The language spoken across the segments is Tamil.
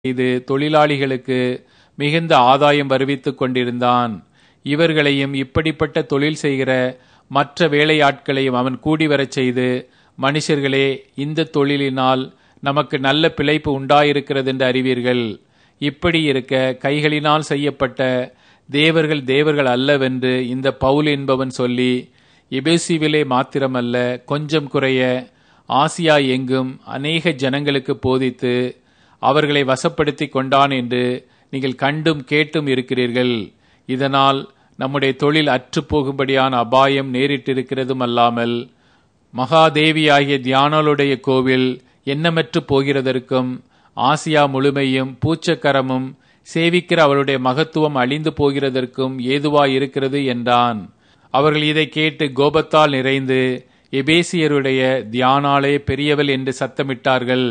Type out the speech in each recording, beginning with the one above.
செய்து தொழிலாளிகளுக்கு மிகுந்த ஆதாயம் வருவித்துக் கொண்டிருந்தான் இவர்களையும் இப்படிப்பட்ட தொழில் செய்கிற மற்ற வேலையாட்களையும் அவன் கூடி வரச் செய்து மனுஷர்களே இந்த தொழிலினால் நமக்கு நல்ல பிழைப்பு உண்டாயிருக்கிறது என்று அறிவீர்கள் இப்படி இருக்க கைகளினால் செய்யப்பட்ட தேவர்கள் தேவர்கள் அல்லவென்று இந்த பவுல் என்பவன் சொல்லி எபேசிவிலே மாத்திரமல்ல கொஞ்சம் குறைய ஆசியா எங்கும் அநேக ஜனங்களுக்கு போதித்து அவர்களை வசப்படுத்தி கொண்டான் என்று நீங்கள் கண்டும் கேட்டும் இருக்கிறீர்கள் இதனால் நம்முடைய தொழில் அற்றுப்போகும்படியான அபாயம் நேரிட்டிருக்கிறதும் அல்லாமல் மகாதேவியாகிய தியானலுடைய கோவில் எண்ணமற்று போகிறதற்கும் ஆசியா முழுமையும் பூச்சக்கரமும் சேவிக்கிற அவருடைய மகத்துவம் அழிந்து போகிறதற்கும் ஏதுவாயிருக்கிறது என்றான் அவர்கள் இதை கேட்டு கோபத்தால் நிறைந்து எபேசியருடைய தியானாலே பெரியவள் என்று சத்தமிட்டார்கள்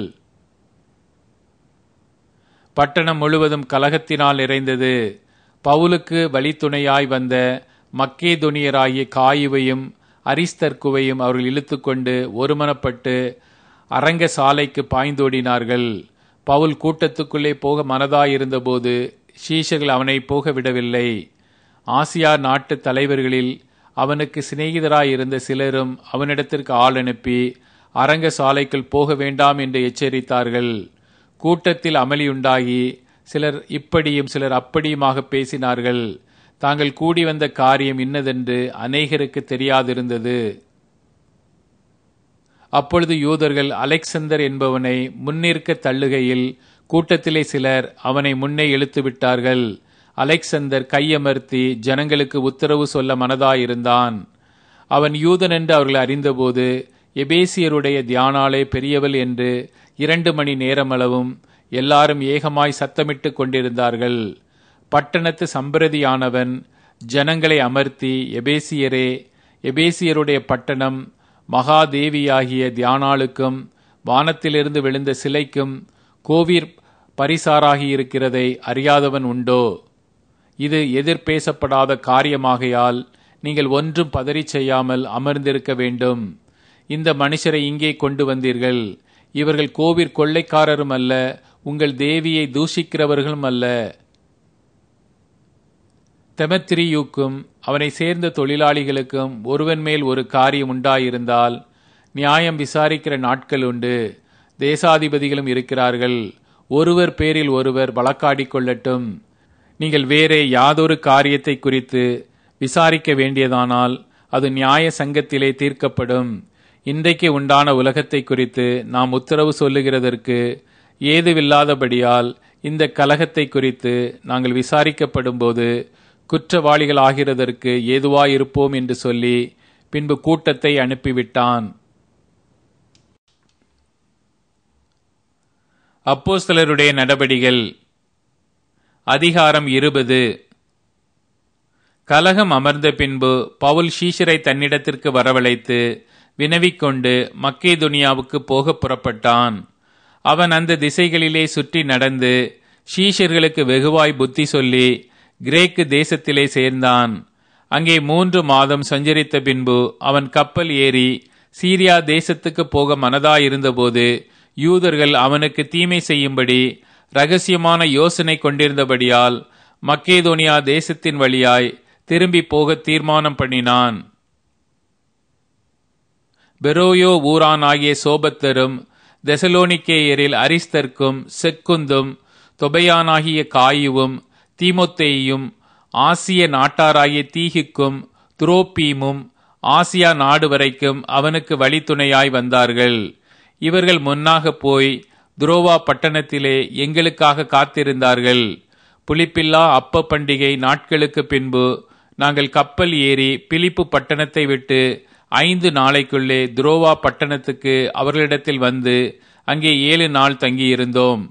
பட்டணம் முழுவதும் கலகத்தினால் நிறைந்தது பவுலுக்கு வழித்துணையாய் வந்த மக்கேதுனியராகிய காயுவையும் அரிஸ்தர்க்குவையும் அவர்கள் இழுத்துக்கொண்டு ஒருமனப்பட்டு அரங்க சாலைக்கு பாய்ந்தோடினார்கள் பவுல் கூட்டத்துக்குள்ளே போக மனதாயிருந்தபோது சீஷர்கள் அவனை போக விடவில்லை ஆசியா நாட்டு தலைவர்களில் அவனுக்கு சிநேகிதராயிருந்த சிலரும் அவனிடத்திற்கு ஆள் அனுப்பி அரங்க சாலைக்குள் போக வேண்டாம் என்று எச்சரித்தார்கள் கூட்டத்தில் அமளியுண்டாகி சிலர் இப்படியும் சிலர் அப்படியுமாக பேசினார்கள் தாங்கள் கூடி வந்த காரியம் இன்னதென்று அநேகருக்கு தெரியாதிருந்தது அப்பொழுது யூதர்கள் அலெக்சந்தர் என்பவனை முன்னிற்க தள்ளுகையில் கூட்டத்திலே சிலர் அவனை முன்னே இழுத்து விட்டார்கள் அலெக்சந்தர் கையமர்த்தி ஜனங்களுக்கு உத்தரவு சொல்ல மனதாயிருந்தான் அவன் யூதன் என்று அவர்கள் அறிந்தபோது எபேசியருடைய தியானாலே பெரியவள் என்று இரண்டு மணி நேரமளவும் எல்லாரும் ஏகமாய் சத்தமிட்டு கொண்டிருந்தார்கள் பட்டணத்து சம்பிரதியானவன் ஜனங்களை அமர்த்தி எபேசியரே எபேசியருடைய பட்டணம் மகாதேவியாகிய தியானாளுக்கும் வானத்திலிருந்து விழுந்த சிலைக்கும் கோவிர் பரிசாராகியிருக்கிறதை அறியாதவன் உண்டோ இது எதிர்பேசப்படாத காரியமாகையால் நீங்கள் ஒன்றும் பதறி செய்யாமல் அமர்ந்திருக்க வேண்டும் இந்த மனுஷரை இங்கே கொண்டு வந்தீர்கள் இவர்கள் கோவிற் கொள்ளைக்காரரும் அல்ல உங்கள் தேவியை தூஷிக்கிறவர்களும் அல்ல தெமத்திரியூக்கும் அவனை சேர்ந்த தொழிலாளிகளுக்கும் ஒருவன் மேல் ஒரு காரியம் உண்டாயிருந்தால் நியாயம் விசாரிக்கிற நாட்கள் உண்டு தேசாதிபதிகளும் இருக்கிறார்கள் ஒருவர் பேரில் ஒருவர் வழக்காடிக் கொள்ளட்டும் நீங்கள் வேறே யாதொரு காரியத்தை குறித்து விசாரிக்க வேண்டியதானால் அது நியாய சங்கத்திலே தீர்க்கப்படும் இன்றைக்கு உண்டான உலகத்தை குறித்து நாம் உத்தரவு சொல்லுகிறதற்கு ஏதுவில்லாதபடியால் இந்த கலகத்தை குறித்து நாங்கள் விசாரிக்கப்படும் போது குற்றவாளிகள் ஆகிறதற்கு ஏதுவாயிருப்போம் என்று சொல்லி பின்பு கூட்டத்தை அனுப்பிவிட்டான் அப்போஸ்தலருடைய நடபடிகள் அதிகாரம் இருபது கலகம் அமர்ந்த பின்பு பவுல் ஷீஷரை தன்னிடத்திற்கு வரவழைத்து வினவிக்கொண்டு மக்கேதுனியாவுக்கு போக புறப்பட்டான் அவன் அந்த திசைகளிலே சுற்றி நடந்து ஷீஷர்களுக்கு வெகுவாய் புத்தி சொல்லி கிரேக்கு தேசத்திலே சேர்ந்தான் அங்கே மூன்று மாதம் சஞ்சரித்த பின்பு அவன் கப்பல் ஏறி சீரியா தேசத்துக்கு போக மனதாயிருந்தபோது யூதர்கள் அவனுக்கு தீமை செய்யும்படி ரகசியமான யோசனை கொண்டிருந்தபடியால் மக்கேதோனியா தேசத்தின் வழியாய் திரும்பி போக தீர்மானம் பண்ணினான் பெரோயோ ஊரான் ஆகிய சோபத்தரும் தெசலோனிக்கேயரில் அரிஸ்தர்க்கும் செக்குந்தும் தொபையானாகிய காயுவும் தீமொத்தேயும் ஆசிய நாட்டாராகிய தீகிக்கும் துரோப்பீமும் ஆசியா நாடு வரைக்கும் அவனுக்கு வழித்துணையாய் வந்தார்கள் இவர்கள் முன்னாக போய் துரோவா பட்டணத்திலே எங்களுக்காக காத்திருந்தார்கள் புளிப்பில்லா அப்ப பண்டிகை நாட்களுக்கு பின்பு நாங்கள் கப்பல் ஏறி பிலிப்பு பட்டணத்தை விட்டு ஐந்து நாளைக்குள்ளே துரோவா பட்டணத்துக்கு அவர்களிடத்தில் வந்து அங்கே ஏழு நாள் தங்கியிருந்தோம்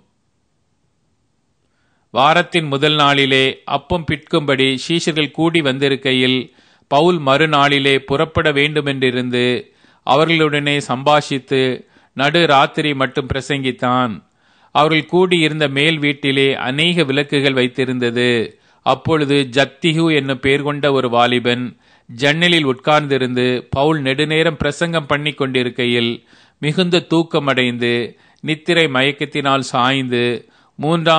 வாரத்தின் முதல் நாளிலே அப்பம் பிட்கும்படி சீஷர்கள் கூடி வந்திருக்கையில் பவுல் மறுநாளிலே புறப்பட வேண்டுமென்றிருந்து அவர்களுடனே சம்பாஷித்து நடு ராத்திரி மட்டும் பிரசங்கித்தான் அவர்கள் கூடியிருந்த மேல் வீட்டிலே அநேக விளக்குகள் வைத்திருந்தது அப்பொழுது ஜத்திஹு என்னும் பேர் கொண்ட ஒரு வாலிபன் ஜன்னலில் உட்கார்ந்திருந்து பவுல் நெடுநேரம் பிரசங்கம் பண்ணி கொண்டிருக்கையில் மிகுந்த தூக்கமடைந்து நித்திரை மயக்கத்தினால் சாய்ந்து மூன்றாம்